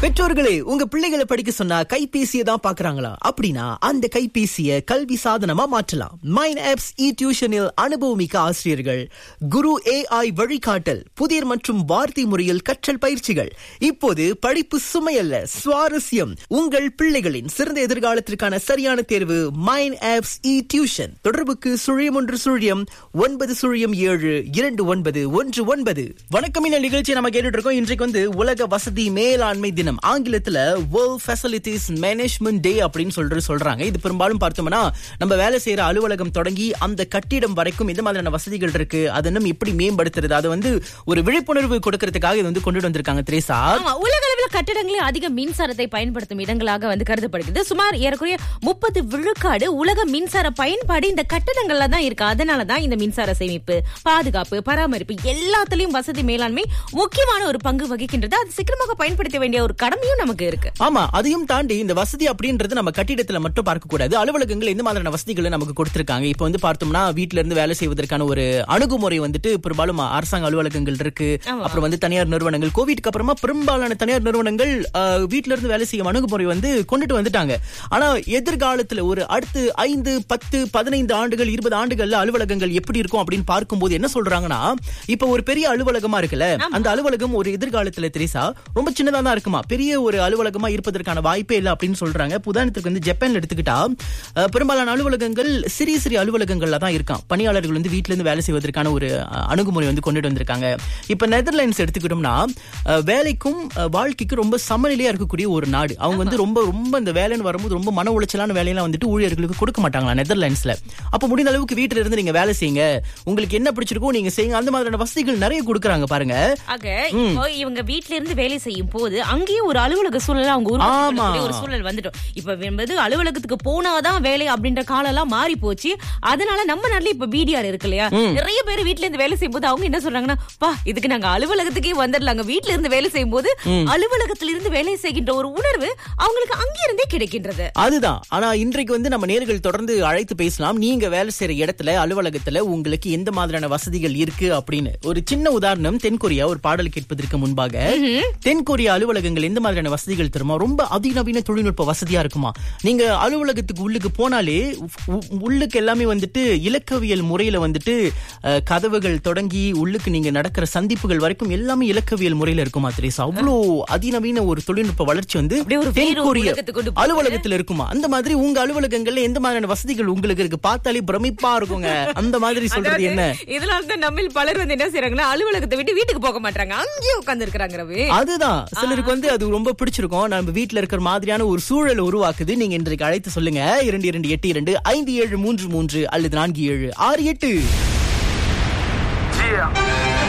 பெற்றோர்களே உங்க பிள்ளைகளை படிக்க சொன்னா கைபேசியை தான் பாக்குறாங்களா அப்படின்னா அந்த கைபேசியை கல்வி சாதனமா மாற்றலாம் மைன் ஆப்ஸ் இ டியூஷனில் அனுபவமிக்க ஆசிரியர்கள் குரு ஏஐ வழிகாட்டல் புதிர் மற்றும் வார்த்தை முறையில் கற்றல் பயிற்சிகள் இப்போது படிப்பு சுமையல்ல சுவாரஸ்யம் உங்கள் பிள்ளைகளின் சிறந்த எதிர்காலத்திற்கான சரியான தேர்வு மைன் ஆப்ஸ் இ டியூஷன் தொடர்புக்கு சுழியம் ஒன்று சுழியம் ஒன்பது சுழியம் ஏழு இரண்டு ஒன்பது ஒன்று ஒன்பது வணக்கம் இந்த நிகழ்ச்சி நம்ம கேட்டுட்டு இருக்கோம் இன்றைக்கு வந்து உலக வசதி மேலாண்மை தினம் ஆங்கிலத்துல வேர்ல்ட் ஃபெசிலிட்டிஸ் மேனேஜ்மெண்ட் டே அப்படின்னு சொல்லிட்டு சொல்றாங்க இது பெரும்பாலும் பார்த்தோம்னா நம்ம வேலை செய்யற அலுவலகம் தொடங்கி அந்த கட்டிடம் வரைக்கும் எந்த மாதிரியான வசதிகள் இருக்கு அதை இன்னும் எப்படி மேம்படுத்துறது அதை வந்து ஒரு விழிப்புணர்வு கொடுக்கறதுக்காக இது வந்து கொண்டு வந்திருக்காங்க திரேசா ஆமா உலக அளவில் கட்டடங்களே அதிக மின்சாரத்தை பயன்படுத்தும் இடங்களாக வந்து கருதப்படுகிறது சுமார் ஏறக்குறைய முப்பது விழுக்காடு உலக மின்சார பயன்பாடு இந்த கட்டடங்கள்ல தான் இருக்கு அதனாலதான் இந்த மின்சார சேமிப்பு பாதுகாப்பு பராமரிப்பு எல்லாத்துலயும் வசதி மேலாண்மை முக்கியமான ஒரு பங்கு வகிக்கின்றது அது சீக்கிரமாக பயன்படுத்த வேண்டிய ஒரு கடமையும் நமக்கு இருக்கு ஆமா அதையும் தாண்டி இந்த வசதி அப்படின்றது நம்ம கட்டிடத்துல மட்டும் பார்க்க கூடாது அலுவலகங்கள் எந்த மாதிரியான வசதிகளை நமக்கு கொடுத்திருக்காங்க இப்ப வந்து பார்த்தோம்னா வீட்ல இருந்து வேலை செய்வதற்கான ஒரு அணுகுமுறை வந்துட்டு பெரும்பாலும் அரசாங்க அலுவலகங்கள் இருக்கு அப்புறம் வந்து தனியார் நிறுவனங்கள் கோவிட்க்கு அப்புறமா பெரும்பாலான தனியார் நிறுவனங்கள் ஆஹ், வீட்ல இருந்து வேலை செய்யும் அணுகுமுறை வந்து கொண்டுட்டு வந்துட்டாங்க ஆனா எதிர்காலத்துல ஒரு அடுத்து ஐந்து பத்து பதினைந்து ஆண்டுகள் இருபது ஆண்டுகள்ல அலுவலகங்கள் எப்படி இருக்கும் அப்படின்னு பார்க்கும்போது என்ன சொல்றாங்கன்னா இப்ப ஒரு பெரிய அலுவலகமா இருக்குல்ல அந்த அலுவலகம் ஒரு எதிர்காலத்துல தெரிசா ரொம்ப சின்னதா தான் இருக்குமா பெரிய ஒரு அலுவலகமா இருப்பதற்கான வாய்ப்பே இல்லை அப்படின்னு சொல்றாங்க இப்ப உதாரணத்துக்கு வந்து ஜப்பான்ல எடுத்துக்கிட்டா அஹ், பெரும்பாலான அலுவலகங்கள் சிறிய சிறிய அலுவலகங்கள்ல தான் இருக்கான் பணியாளர்கள் வந்து வீட்ல இருந்து வேலை செய்வதற்கான ஒரு அஹ், அணுகுமுறை வந்து கொண்டுட்டு வந்திருக்காங்க இப்ப நெதர்லாண்ட்ஸ் எடுத்துக்கிட்டோம்னா அஹ், வேலைக்கும் அஹ், வாழ்க்கைக்கும் ரொம்ப சமநிலையா இருக்கக்கூடிய ஒரு நாடு அவங்க வந்து ரொம்ப ரொம்ப இந்த வேலைன்னு வரும்போது ரொம்ப மன உளைச்சலான வேலையெல்லாம் வந்துட்டு ஊழியர்களுக்கு கொடுக்க மாட்டாங்களா நெதர்லாண்ட்ஸ்ல அப்ப முடிந்த அளவுக்கு வீட்டுல இருந்து நீங்க வேலை செய்யுங்க உங்களுக்கு என்ன பிடிச்சிருக்கோ நீங்க செய்யுங்க அந்த மாதிரியான வசதிகள் நிறைய கொடுக்குறாங்க பாருங்க ஆக இப்போ இவங்க வீட்ல இருந்து வேலை செய்யும் போது அங்கேயும் ஒரு அலுவலக சூழல் அவங்க உருவாக்கி ஆமா. கொள்ளக்கூடிய ஒரு சூழல் வந்துட்டோம் இப்ப என்பது அலுவலகத்துக்கு போனாதான் வேலை அப்படின்ற காலம் எல்லாம் மாறி போச்சு அதனால நம்ம நாட்டுல இப்ப பிடிஆர் இருக்கு இல்லையா நிறைய பேர் வீட்ல இருந்து வேலை செய்யும் போது அவங்க என்ன சொல்றாங்கன்னா பா இதுக்கு நாங்க அலுவலகத்துக்கே வந்துடலாங்க வீட்ல இருந்து வேலை செய்யும் போது அலுவலகத்துல இருந்து வேலை செய்கின்ற ஒரு உணர்வு அவங்களுக்கு அங்கிருந்தே கிடைக்கின்றது அதுதான் ஆனா இன்றைக்கு வந்து நம்ம நேர்கள் தொடர்ந்து அழைத்து பேசலாம் நீங்க வேலை செய்யற இடத்துல அலுவலகத்துல உங்களுக்கு எந்த மாதிரியான வசதிகள் இருக்கு அப்படின்னு ஒரு சின்ன உதாரணம் தென்கொரியா ஒரு பாடல் கேட்பதற்கு முன்பாக தென்கொரியா அலுவலகங்கள் எந்த மாதிரியான வசதிகள் தருமா ரொம்ப அதிநவீன தொழில்நுட்ப வசதியா இருக்குமா நீங்க அலுவலகத்துக்கு உள்ளுக்கு போனாலே உ- உள்ளுக்கு எல்லாமே வந்துட்டு இலக்கவியல் முறையில வந்துட்டு அஹ், கதவுகள் தொடங்கி உள்ளுக்கு நீங்க நடக்கிற சந்திப்புகள் வரைக்கும் எல்லாமே இலக்கவியல் முறையில இருக்குமா திரேசா அவ்வளோ அதிநவீன ஒரு தொழில்நுட்ப வளர்ச்சி வந்து அப்படியே ஒரு வேறு தென்கொரிய உலகத்துக்கு கொண்டு போகுது. அலுவலகத்துல இருக்குமா அந்த மாதிரி உங்க அலுவலகங்கள்ல எந்த மாதிரியான வசதிகள் உங்களுக்கு இருக்கு பார்த்தாலே பிரமிப்பா இருக்குங்க அந்த மாதிரி சொல்றது என்ன இதனால தான் நம்ம பலர் வந்து என்ன செய்யறாங்கன்னா அலுவலகத்தை விட்டு வீட்டுக்கு போக மாட்டாங்க அங்கேயே உட்கார்ந்து இருக்கிறாங்க ரவி அதுதான் சிலருக்கு வந்து அது ரொம்ப பிடிச்சிருக்கும் நம்ம வீட்ல இருக்கிற மாதிரியான ஒரு சூழல் உருவாக்குது நீங்க இன்றைக்கு அழைத்து சொல்லுங்க இரண்டு இரண்டு எட்டு இரண்டு ஐந்து ஏழு மூன்று மூன்று அல்லது நான்கு ஏழு ஆறு எட்டு Yeah.